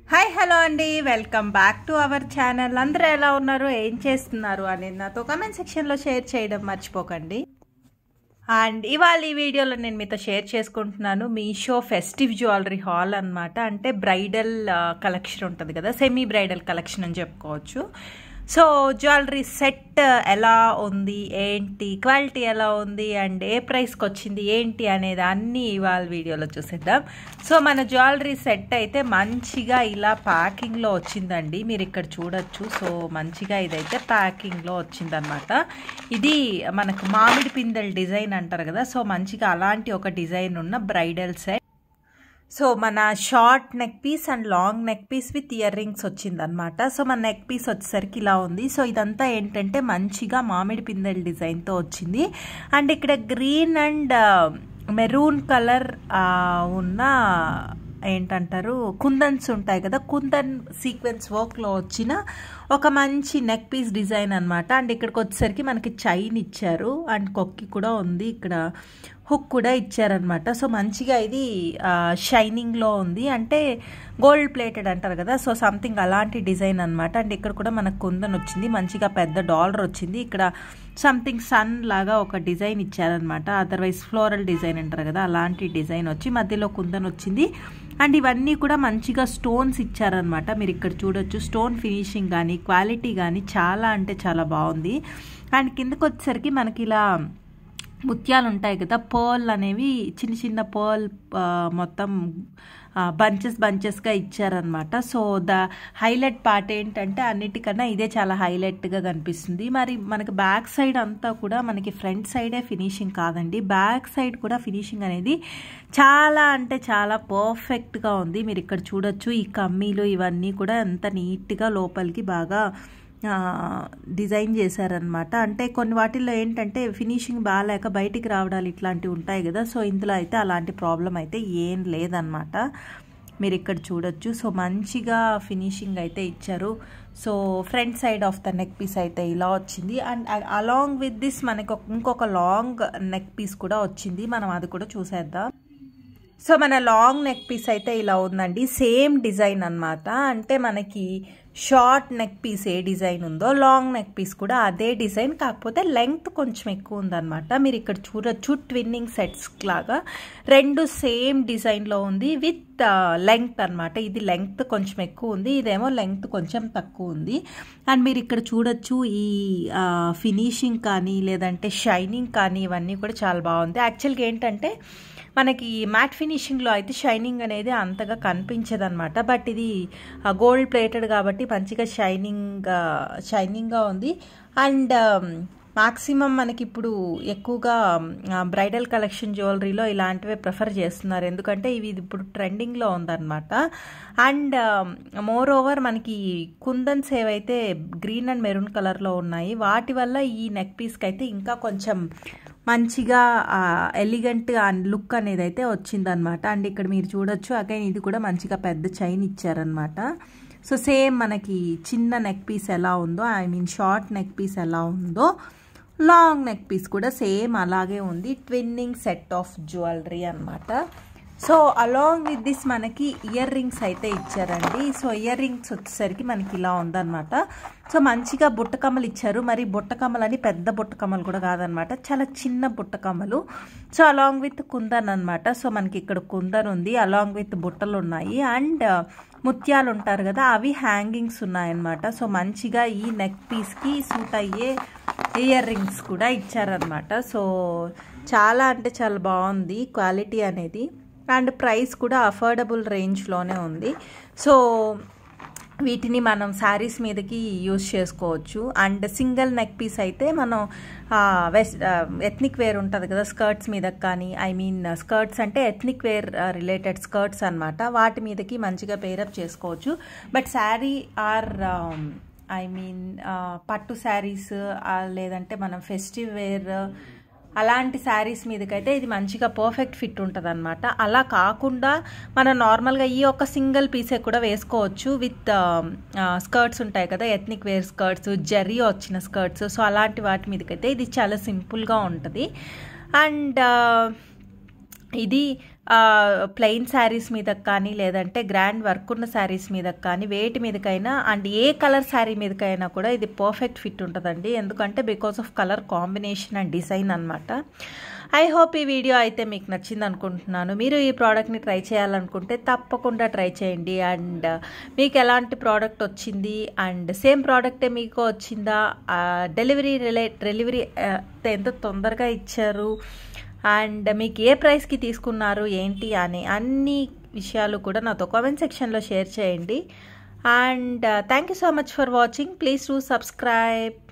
hi hello అండి welcome back to our channel అందరూ ఎలా ఉన్నారు ఏం చేస్తున్నారు అనేది నాతో కామెంట్ సెక్షన్లో షేర్ చేయడం మర్చిపోకండి అండ్ ఇవాళ ఈ వీడియోలో నేను మీతో షేర్ చేసుకుంటున్నాను మీషో ఫెస్టివ్ జ్యువెలరీ హాల్ అనమాట అంటే బ్రైడల్ కలెక్షన్ ఉంటుంది కదా సెమీ బ్రైడల్ కలెక్షన్ అని చెప్పుకోవచ్చు సో జ్యువెలరీ సెట్ ఎలా ఉంది ఏంటి క్వాలిటీ ఎలా ఉంది అండ్ ఏ ప్రైస్కి వచ్చింది ఏంటి అనేది అన్నీ ఇవాళ వీడియోలో చూసేద్దాం సో మన జ్యువెలరీ సెట్ అయితే మంచిగా ఇలా ప్యాకింగ్లో వచ్చిందండి మీరు ఇక్కడ చూడొచ్చు సో మంచిగా ఇదైతే ప్యాకింగ్లో వచ్చిందనమాట ఇది మనకు మామిడి పిందెల డిజైన్ అంటారు కదా సో మంచిగా అలాంటి ఒక డిజైన్ ఉన్న బ్రైడల్ సెట్ సో మన short neck piece and long neck piece with earrings వచ్చిందనమాట సో మన నెక్ పీస్ వచ్చేసరికి ఇలా ఉంది సో ఇదంతా ఏంటంటే మంచిగా మామిడి పిందెల డిజైన్తో వచ్చింది అండ్ ఇక్కడ గ్రీన్ అండ్ మెరూన్ కలర్ ఉన్న ఏంటంటారు కుందన్స్ ఉంటాయి కదా కుందన్ సీక్వెన్స్ వర్క్లో వచ్చిన ఒక మంచి నెక్ పీస్ డిజైన్ అనమాట అండ్ ఇక్కడికి వచ్చేసరికి మనకి చైన్ ఇచ్చారు అండ్ కొక్కి కూడా ఉంది ఇక్కడ హుక్ కూడా ఇచ్చారనమాట సో మంచిగా ఇది షైనింగ్లో ఉంది అంటే గోల్డ్ ప్లేటెడ్ అంటారు కదా సో సంథింగ్ అలాంటి డిజైన్ అనమాట అండ్ ఇక్కడ కూడా మనకు కుందన్ వచ్చింది మంచిగా పెద్ద డాలర్ వచ్చింది ఇక్కడ సంథింగ్ సన్ లాగా ఒక డిజైన్ ఇచ్చారనమాట అదర్వైజ్ ఫ్లోరల్ డిజైన్ అంటారు కదా అలాంటి డిజైన్ వచ్చి మధ్యలో కుందన్ వచ్చింది అండ్ ఇవన్నీ కూడా మంచిగా స్టోన్స్ ఇచ్చారనమాట మీరు ఇక్కడ చూడొచ్చు స్టోన్ ఫినిషింగ్ కానీ క్వాలిటీ కానీ చాలా అంటే చాలా బాగుంది అండ్ కిందకు వచ్చేసరికి మనకి ఇలా ముత్యాలు ఉంటాయి కదా పర్ల్ అనేవి చిన్న చిన్న పర్ల్ మొత్తం బంచెస్ బంచెస్గా ఇచ్చారనమాట సో ద హైలైట్ పార్ట్ ఏంటంటే అన్నిటికన్నా ఇదే చాలా హైలైట్గా కనిపిస్తుంది మరి మనకి బ్యాక్ సైడ్ అంతా కూడా మనకి ఫ్రంట్ సైడే ఫినిషింగ్ కాదండి బ్యాక్ సైడ్ కూడా ఫినిషింగ్ అనేది చాలా అంటే చాలా పర్ఫెక్ట్గా ఉంది మీరు ఇక్కడ చూడొచ్చు ఈ కమ్మీలు ఇవన్నీ కూడా ఎంత నీట్గా లోపలికి బాగా డిజైన్ చేశారనమాట అంటే కొన్ని వాటిల్లో ఏంటంటే ఫినిషింగ్ బాగాలేక బయటికి రావడాలు ఇట్లాంటివి ఉంటాయి కదా సో ఇందులో అయితే అలాంటి ప్రాబ్లం అయితే ఏం లేదనమాట మీరు ఇక్కడ చూడొచ్చు సో మంచిగా ఫినిషింగ్ అయితే ఇచ్చారు so front side of the neck piece అయితే ఇలా వచ్చింది అండ్ అలాంగ్ విత్ దిస్ మనకి ఇంకొక లాంగ్ నెక్ పీస్ కూడా వచ్చింది మనం అది కూడా చూసేద్దాం సో మన లాంగ్ నెక్ పీస్ అయితే ఇలా ఉందండి సేమ్ డిజైన్ అనమాట అంటే మనకి షార్ట్ నెక్ పీస్ ఏ డిజైన్ ఉందో లాంగ్ నెక్ పీస్ కూడా అదే డిజైన్ కాకపోతే లెంగ్త్ కొంచెం ఎక్కువ ఉందన్నమాట మీరు ఇక్కడ చూడొచ్చు ట్విన్నింగ్ సెట్స్ లాగా రెండు సేమ్ డిజైన్లో ఉంది విత్ లెంగ్త్ అనమాట ఇది లెంగ్త్ కొంచెం ఎక్కువ ఉంది ఇదేమో లెంగ్త్ కొంచెం తక్కువ ఉంది అండ్ మీరు ఇక్కడ చూడొచ్చు ఈ ఫినిషింగ్ కానీ లేదంటే షైనింగ్ కానీ ఇవన్నీ కూడా చాలా బాగుంది యాక్చువల్గా ఏంటంటే మనకి మ్యాట్ ఫినిషింగ్లో అయితే షైనింగ్ అనేది అంతగా కనిపించదు అనమాట బట్ ఇది గోల్డ్ ప్లేటెడ్ కాబట్టి మంచిగా షైనింగ్ షైనింగ్గా ఉంది అండ్ మాక్సిమం మనకి ఇప్పుడు ఎక్కువగా బ్రైడల్ కలెక్షన్ జ్యువెలరీలో ఇలాంటివే ప్రిఫర్ చేస్తున్నారు ఎందుకంటే ఇవి ఇప్పుడు ట్రెండింగ్లో ఉందన్నమాట అండ్ మోర్ ఓవర్ మనకి కుందన్స్ ఏవైతే గ్రీన్ అండ్ మెరూన్ కలర్లో ఉన్నాయి వాటి వల్ల ఈ నెక్ పీస్కి అయితే ఇంకా కొంచెం మంచిగా ఎలిగెంట్ లుక్ అనేది అయితే వచ్చిందనమాట అండ్ ఇక్కడ మీరు చూడొచ్చు అగైన్ ఇది కూడా మంచిగా పెద్ద చైన్ ఇచ్చారనమాట సో సేమ్ మనకి చిన్న నెక్ పీస్ ఎలా ఉందో I mean short neck piece ఎలా ఉందో లాంగ్ నెక్ పీస్ కూడా సేమ్ అలాగే ఉంది ట్విన్నింగ్ సెట్ ఆఫ్ జ్యువెలరీ అనమాట సో అలాంగ్ విత్ దిస్ మనకి ఇయర్ రింగ్స్ అయితే ఇచ్చారండి సో ఇయర్ రింగ్స్ వచ్చేసరికి మనకి ఇలా ఉందన్నమాట సో మంచిగా బుట్టకమ్మలు ఇచ్చారు మరి బుట్టకమ్మలు అని పెద్ద బుట్టకమ్మలు కూడా కాదనమాట చాలా చిన్న బుట్టకమ్మలు సో అలాంగ్ విత్ కుందన్ అనమాట సో మనకి ఇక్కడ కుందన్ ఉంది అలాంగ్ విత్ బుట్టలు ఉన్నాయి అండ్ ముత్యాలు ఉంటారు కదా అవి హ్యాంగింగ్స్ ఉన్నాయన్నమాట సో మంచిగా ఈ నెక్ పీస్కి సూట్ అయ్యే ఇయర్ రింగ్స్ కూడా ఇచ్చారనమాట సో చాలా అంటే చాలా బాగుంది క్వాలిటీ అనేది అండ్ ప్రైస్ కూడా అఫోర్డబుల్ రేంజ్లోనే ఉంది సో వీటిని మనం శారీస్ మీదకి యూజ్ చేసుకోవచ్చు అండ్ సింగిల్ నెక్ పీస్ అయితే మనం వెస్ట్ ఎథ్నిక్ వేర్ ఉంటుంది కదా స్కర్ట్స్ మీదకి కానీ ఐ మీన్ స్కర్ట్స్ అంటే ఎథ్నిక్ వేర్ రిలేటెడ్ స్కర్ట్స్ అనమాట వాటి మీదకి మంచిగా పేరప్ చేసుకోవచ్చు but saree or I mean పట్టు శారీస్ లేదంటే మనం ఫెస్టివ్ వేర్ అలాంటి శారీస్ మీదకైతే ఇది మంచిగా పర్ఫెక్ట్ ఫిట్ ఉంటుంది అనమాట అలా కాకుండా మనం నార్మల్గా ఈ ఒక సింగిల్ పీసే కూడా వేసుకోవచ్చు విత్ స్కర్ట్స్ ఉంటాయి కదా ఎథ్నిక్ వేర్ స్కర్ట్స్ జరీ వచ్చిన స్కర్ట్స్ సో అలాంటి వాటి మీదకైతే ఇది చాలా సింపుల్గా ఉంటుంది అండ్ ఇది ప్లెయిన్ శారీస్ మీద కానీ లేదంటే గ్రాండ్ వర్క్ ఉన్న శారీస్ మీద కానీ వేటి మీదకైనా అండ్ ఏ కలర్ శారీ మీదకైనా కూడా ఇది పర్ఫెక్ట్ ఫిట్ ఉంటుందండి ఎందుకంటే because of colour combination and design అనమాట ఐ హోప్ ఈ వీడియో అయితే మీకు నచ్చింది అనుకుంటున్నాను మీరు ఈ ప్రోడక్ట్ని ట్రై చేయాలనుకుంటే తప్పకుండా ట్రై చేయండి అండ్ మీకు ఎలాంటి ప్రోడక్ట్ వచ్చింది అండ్ సేమ్ ప్రోడక్టే మీకు వచ్చిందా డెలివరీ రిలే డెలివరీ ఎంత తొందరగా ఇచ్చారు అండ్ మీకు ఏ ప్రైస్కి తీసుకున్నారు ఏంటి అని అన్ని విషయాలు కూడా నాతో కామెంట్ సెక్షన్లో షేర్ చేయండి and thank you so much for watching please to subscribe